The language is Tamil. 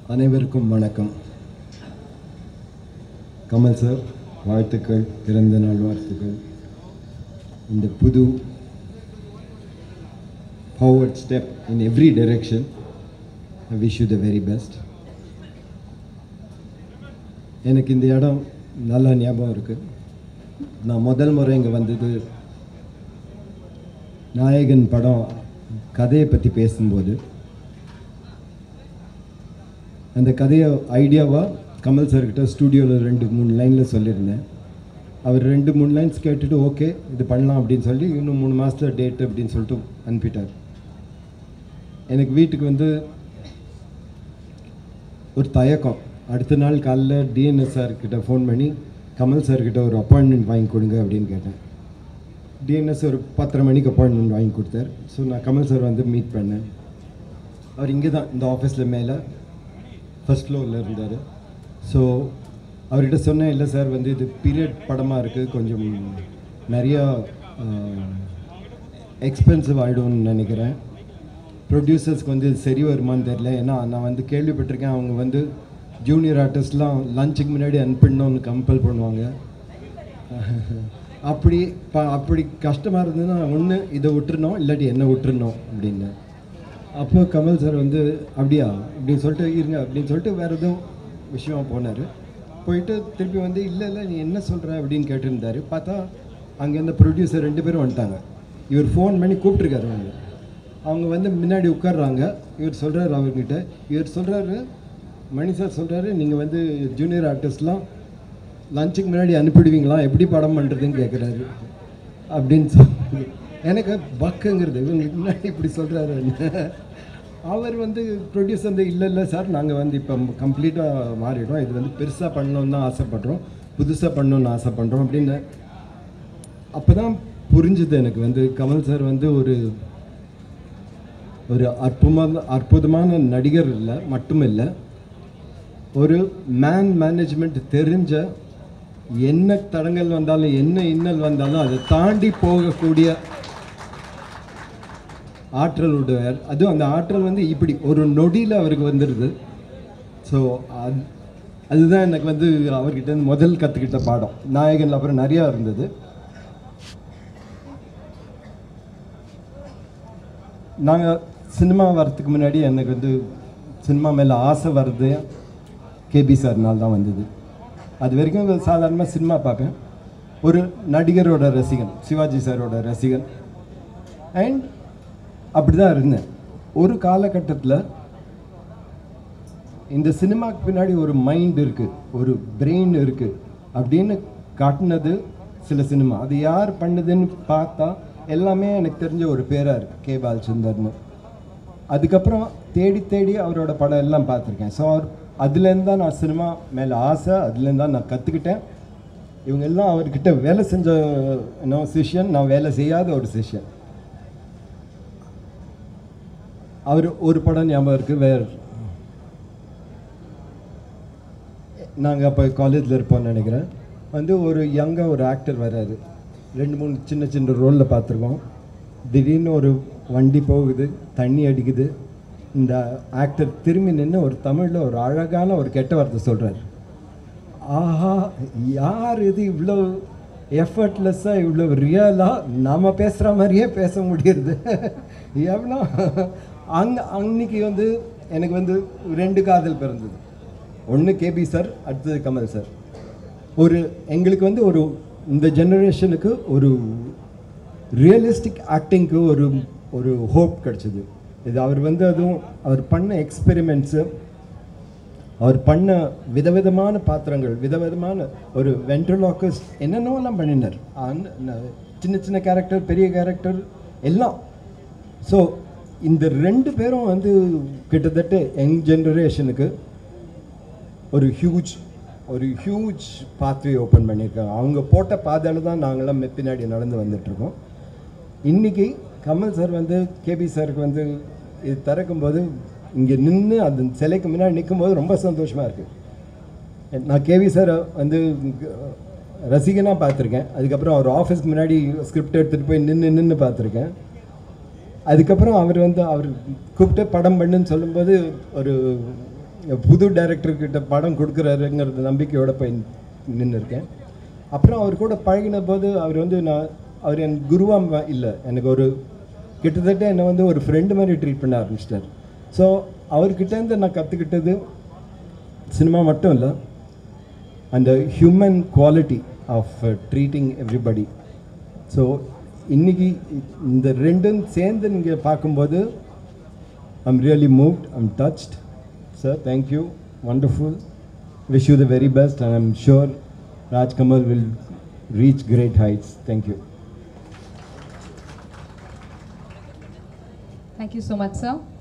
அனைவருக்கும் வணக்கம் கமல் சார் வாழ்த்துக்கள் பிறந்த நாள் வாழ்த்துக்கள் இந்த புது forward step in every direction I wish you the very best எனக்கு இந்த இடம் நல்லா ஞாபகம் இருக்குது நான் முதல் முறை இங்கே வந்தது நாயகன் படம் கதையை பற்றி பேசும்போது அந்த கதையை ஐடியாவாக கமல் சார்கிட்ட ஸ்டூடியோவில் ரெண்டு மூணு லைனில் சொல்லியிருந்தேன் அவர் ரெண்டு மூணு லைன்ஸ் கேட்டுட்டு ஓகே இது பண்ணலாம் அப்படின்னு சொல்லி இன்னும் மூணு மாதத்தில் டேட் அப்படின்னு சொல்லிட்டு அனுப்பிட்டார் எனக்கு வீட்டுக்கு வந்து ஒரு தயக்கம் அடுத்த நாள் காலைல டிஎன்எஸ் சார்கிட்ட ஃபோன் பண்ணி கமல் சார்கிட்ட ஒரு அப்பாயின்மெண்ட் வாங்கி கொடுங்க அப்படின்னு கேட்டேன் டிஎன்எஸ் ஒரு பத்தரை மணிக்கு அப்பாயின்மெண்ட் வாங்கி கொடுத்தார் ஸோ நான் கமல் சார் வந்து மீட் பண்ணேன் அவர் இங்கே தான் இந்த ஆஃபீஸில் மேலே ஃபர்ஸ்ட் ஃப்ளோரில் இருந்தார் ஸோ அவர்கிட்ட சொன்னேன் இல்லை சார் வந்து இது பீரியட் படமாக இருக்குது கொஞ்சம் நிறையா எக்ஸ்பென்சிவ் ஆகிடும்னு நினைக்கிறேன் ப்ரொடியூசர்ஸ்க்கு வந்து இது சரி வருமான்னு தெரில ஏன்னா நான் வந்து கேள்விப்பட்டிருக்கேன் அவங்க வந்து ஜூனியர் ஆர்டிஸ்ட்லாம் லஞ்சுக்கு முன்னாடி அனுப்பிடணும்னு கம்பல் பண்ணுவாங்க அப்படி ப அப்படி கஷ்டமாக இருந்ததுன்னா ஒன்று இதை விட்டுறணும் இல்லாட்டி என்ன விட்டுறணும் அப்படின்னு அப்போ கமல் சார் வந்து அப்படியா அப்படின்னு சொல்லிட்டு இருங்க அப்படின்னு சொல்லிட்டு வேறு எதுவும் விஷயமா போனார் போயிட்டு திருப்பி வந்து இல்லை இல்லை நீ என்ன சொல்கிற அப்படின்னு கேட்டிருந்தாரு பார்த்தா அங்கே இந்த ப்ரொடியூசர் ரெண்டு பேரும் வந்துட்டாங்க இவர் ஃபோன் பண்ணி கூப்பிட்ருக்காரு அவங்க அவங்க வந்து முன்னாடி உட்கார்றாங்க இவர் சொல்கிறாரு அவர்கிட்ட இவர் சொல்கிறாரு மணி சார் சொல்கிறாரு நீங்கள் வந்து ஜூனியர் ஆர்டிஸ்ட்லாம் லஞ்சுக்கு முன்னாடி அனுப்பிடுவீங்களா எப்படி படம் பண்ணுறதுன்னு கேட்குறாரு அப்படின்னு சொல்லி எனக்கு பக்குங்கிறது இவங்க முன்னாடி இப்படி சொல்கிறாரு அவர் வந்து ப்ரொடியூசர் வந்து இல்லை இல்லை சார் நாங்கள் வந்து இப்போ கம்ப்ளீட்டாக மாறிடுறோம் இது வந்து பெருசாக பண்ணணும்னு தான் ஆசைப்படுறோம் புதுசாக பண்ணணும்னு ஆசைப்படுறோம் அப்படின்னு அப்போ தான் புரிஞ்சுது எனக்கு வந்து கமல் சார் வந்து ஒரு ஒரு அற்புதமான அற்புதமான நடிகர் இல்லை மட்டும் இல்லை ஒரு மேன் மேனேஜ்மெண்ட் தெரிஞ்ச என்ன தடங்கள் வந்தாலும் என்ன இன்னல் வந்தாலும் அதை தாண்டி போகக்கூடிய ஆற்றல் உடையவர் அதுவும் அந்த ஆற்றல் வந்து இப்படி ஒரு நொடியில் அவருக்கு வந்துடுது ஸோ அது அதுதான் எனக்கு வந்து அவர்கிட்ட இருந்து முதல் கற்றுக்கிட்ட பாடம் நாயகன் அப்புறம் நிறையா இருந்தது நாங்கள் சினிமா வர்றதுக்கு முன்னாடி எனக்கு வந்து சினிமா மேலே ஆசை வர்றது கேபி சார்னால் தான் வந்தது அது வரைக்கும் சாதாரணமாக சினிமா பார்ப்பேன் ஒரு நடிகரோட ரசிகன் சிவாஜி சாரோட ரசிகன் அண்ட் அப்படி தான் இருந்தேன் ஒரு காலகட்டத்தில் இந்த சினிமாக்கு பின்னாடி ஒரு மைண்ட் இருக்குது ஒரு பிரெயின் இருக்குது அப்படின்னு காட்டினது சில சினிமா அது யார் பண்ணுதுன்னு பார்த்தா எல்லாமே எனக்கு தெரிஞ்ச ஒரு பேராக இருக்குது கே பாலச்சந்தர்னு அதுக்கப்புறம் தேடி தேடி அவரோட படம் எல்லாம் பார்த்துருக்கேன் ஸோ அவர் அதுலேருந்து தான் நான் சினிமா மேலே ஆசை அதுலேருந்து தான் நான் கற்றுக்கிட்டேன் இவங்க எல்லாம் அவர்கிட்ட வேலை செஞ்ச என்ன சிஷ்யன் நான் வேலை செய்யாத ஒரு சிஷ்யன் அவர் ஒரு படம் ஞாபகம் இருக்குது வேறு நாங்கள் அப்போ காலேஜில் இருப்போம்னு நினைக்கிறேன் வந்து ஒரு யங்காக ஒரு ஆக்டர் வராரு ரெண்டு மூணு சின்ன சின்ன ரோலில் பார்த்துருக்கோம் திடீர்னு ஒரு வண்டி போகுது தண்ணி அடிக்குது இந்த ஆக்டர் திரும்பி நின்று ஒரு தமிழில் ஒரு அழகான ஒரு கெட்ட வார்த்தை சொல்கிறார் ஆஹா யார் இது இவ்வளோ எஃபர்ட்லெஸ்ஸாக இவ்வளோ ரியலாக நாம் பேசுகிற மாதிரியே பேச முடியுது எவ்வளோ அங்கே அன்னைக்கு வந்து எனக்கு வந்து ரெண்டு காதல் பிறந்தது ஒன்று கேபி சார் அடுத்தது கமல் சார் ஒரு எங்களுக்கு வந்து ஒரு இந்த ஜெனரேஷனுக்கு ஒரு ரியலிஸ்டிக் ஆக்டிங்க்கு ஒரு ஒரு ஹோப் கிடச்சிது இது அவர் வந்து அதுவும் அவர் பண்ண எக்ஸ்பெரிமெண்ட்ஸு அவர் பண்ண விதவிதமான பாத்திரங்கள் விதவிதமான ஒரு வென்ட்ரலாக்கஸ் என்னென்னலாம் பண்ணினார் அந்த- ந- சின்ன சின்ன கேரக்டர் பெரிய கேரக்டர் எல்லாம் ஸோ இந்த ரெண்டு பேரும் வந்து கிட்டத்தட்ட யங் ஜெனரேஷனுக்கு ஒரு ஹியூஜ் ஒரு ஹியூஜ் பாத்வே ஓப்பன் பண்ணியிருக்காங்க அவங்க போட்ட பாதையில் தான் நாங்களாம் மெ- பின்னாடி நடந்து வந்துட்டுருக்கோம் இன்றைக்கி கமல் சார் வந்து கேபி சாருக்கு வந்து இது திறக்கும்போது இங்கே நின்று அந்த சிலைக்கு முன்னாடி நிற்கும்போது ரொம்ப சந்தோஷமாக இருக்குது நான் கேவி சார் வந்து ரசிகனாக பார்த்துருக்கேன் அதுக்கப்புறம் அவர் ஆஃபீஸ்க்கு முன்னாடி ஸ்கிரிப்ட் எடுத்துகிட்டு போய் நின்று நின்று பார்த்துருக்கேன் அதுக்கப்புறம் அவர் வந்து அவர் கூப்பிட்டு படம் பண்ணுன்னு சொல்லும்போது ஒரு புது டைரக்டர் கிட்ட படம் கொடுக்குறாருங்கிறது நம்பிக்கையோட போய் நின்று இருக்கேன் அப்புறம் அவர் கூட பழகின போது அவர் வந்து நான் அவர் என் குருவா இல்லை எனக்கு ஒரு கிட்டத்தட்ட என்னை வந்து ஒரு ஃப்ரெண்டு மாதிரி ட்ரீட் பண்ண ஆரம்பிச்சிட்டார் ஸோ அவர்கிட்டேருந்து நான் கற்றுக்கிட்டது சினிமா மட்டும் இல்லை அந்த human quality of treating everybody so இன்னைக்கு இந்த ரெண்டும் சேர்ந்து நீங்கள் பார்க்கும்போது I'm really moved I'm touched sir thank you wonderful wish you the very best and I'm sure Rajkamal will reach great heights thank you Thank you so much, sir.